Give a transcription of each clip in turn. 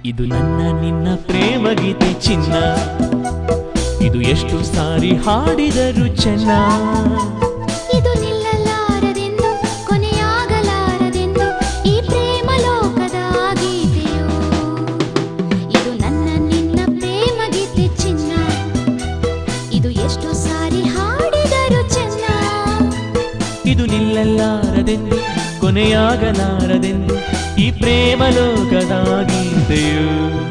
ಇದು ನನ್ನ ನಿನ್ನ ಪ್ರೇಮ ಗೀತೆ ಚಿನ್ನ ಇದು ಎಷ್ಟು ಸಾರಿ ಹಾಡಿದರು ಚೆನ್ನ ಇದು ನಿಲ್ಲಲಾರದೆಂದು ಕೊನೆಯಾಗಲಾರದೆಂದು ಈ ಪ್ರೇಮ ಲೋಕದ ಗೀತೆಯು ಇದು ನನ್ನ ನಿನ್ನ ಪ್ರೇಮ ಗೀತೆ ಚಿನ್ನ ಇದು ಎಷ್ಟು ಸಾರಿ ಹಾಡಿದರು ಚೆನ್ನ ಇದು ನಿಲ್ಲಲಾರದೆಂದು ಕೊನೆಯಾಗಲಾರದೆಂದು ಈ ಪ್ರೇಮ ಲೋಕದ ಗೀತೆಯು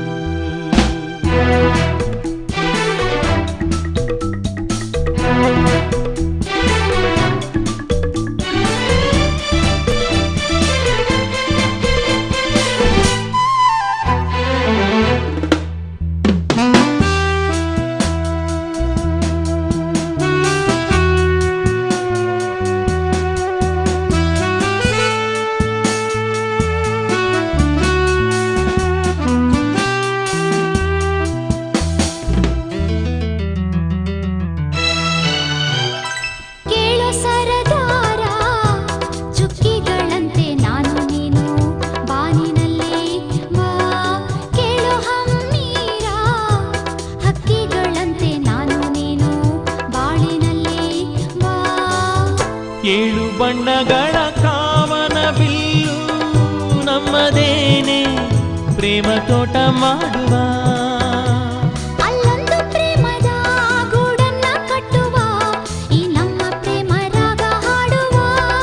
ಕೇಳೋ ಸರದಾರ ಚುಕ್ಕಿಗಳಂತೆ ನಾನು ನೀನು ಬಾನಿನಲ್ಲಿ ವಾ ಕೇಳೋ ಹಮ್ಮೀರ ಹಕ್ಕಿಗಳಂತೆ ನಾನು ನೀನು ಬಾಳಿನಲ್ಲಿ ವಾ ಏಳು ಬಣ್ಣಗಳ ಕಾಮನ ಬಿಲ್ಲು ನಮ್ಮದೇನೆ ಪ್ರೇಮ ತೋಟ ಮಾಡುವ ಅಲ್ಲೊಂದು ಪ್ರೇಮದ ಗೂಡನ್ನ ಕಟ್ಟುವ ಈ ನಮ್ಮ ಪ್ರೇಮ ರಾಗ ಹಾಡುವ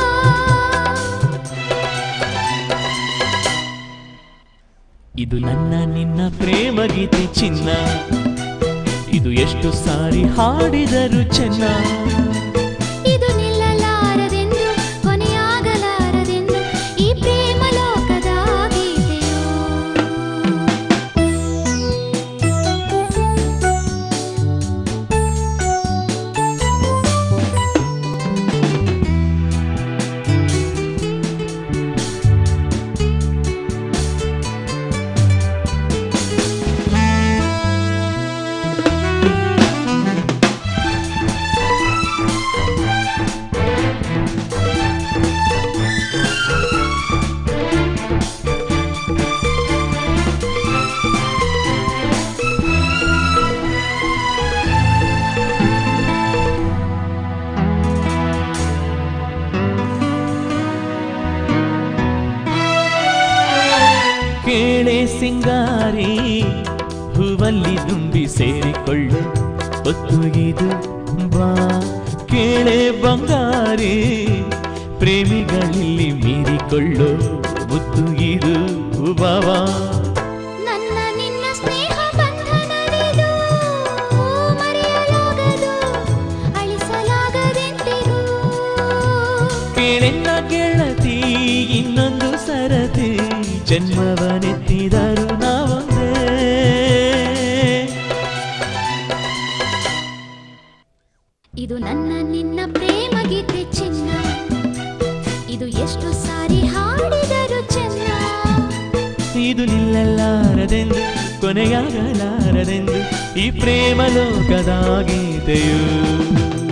ಇದು ನನ್ನ ನಿನ್ನ ಪ್ರೇಮ ಗೀತೆ ಚಿನ್ನ ಇದು ಎಷ್ಟು ಸಾರಿ ಹಾಡಿದರು ಚೆನ್ನ ಇದು ನಿಲ್ಲಲಾರದೆಂದು ಕೊನೆಯಾಗಲಾರದೆಂದು ಈ ಪ್ರೇಮ ಲೋಕದ ಗೀತೆಯು ಕೇಳೆ ಸಿಂಗಾರಿ ಹೂವಲ್ಲಿ ದುಂಬಿ ಸೇರಿಕೊಳ್ಳು ಹೊತ್ತು ಇದು ಬಾ ಕೇಳೆ ಬಂಗಾರಿ ಪ್ರೇಮಿಗಳಲ್ಲಿ ಮೀರಿಕೊಳ್ಳೋ ಮುತ್ತು ಇದು ಬಾವಾ ನನ್ನ ನಿನ್ನ ಸ್ನೇಹ ಬಂಧನವಿದು ಮರೆಯಲಾಗದು ಅಳಿಸಲಾಗದೆಂದಿಗೂ ಕೇಳೆನ್ನ ಗೆಳತಿ ಇನ್ನೊಂದು ಸರತಿ ಜನ್ಮವನೆತ್ತಿದರು ನಾವೊಂದೇ ಇದು ನನ್ನ ನಿನ್ನ ಪ್ರೇಮ ಗೀತೆ ಚಿನ್ನ ಇದು ಎಷ್ಟು ಸಾರಿ ಹಾಡಿದರು ಚೆನ್ನ ಇದು ನಿಲ್ಲಲಾರದೆಂದು ಕೊನೆಯಾಗಲಾರದೆಂದು ಈ ಪ್ರೇಮ ಲೋಕದ ಗೀತೆಯು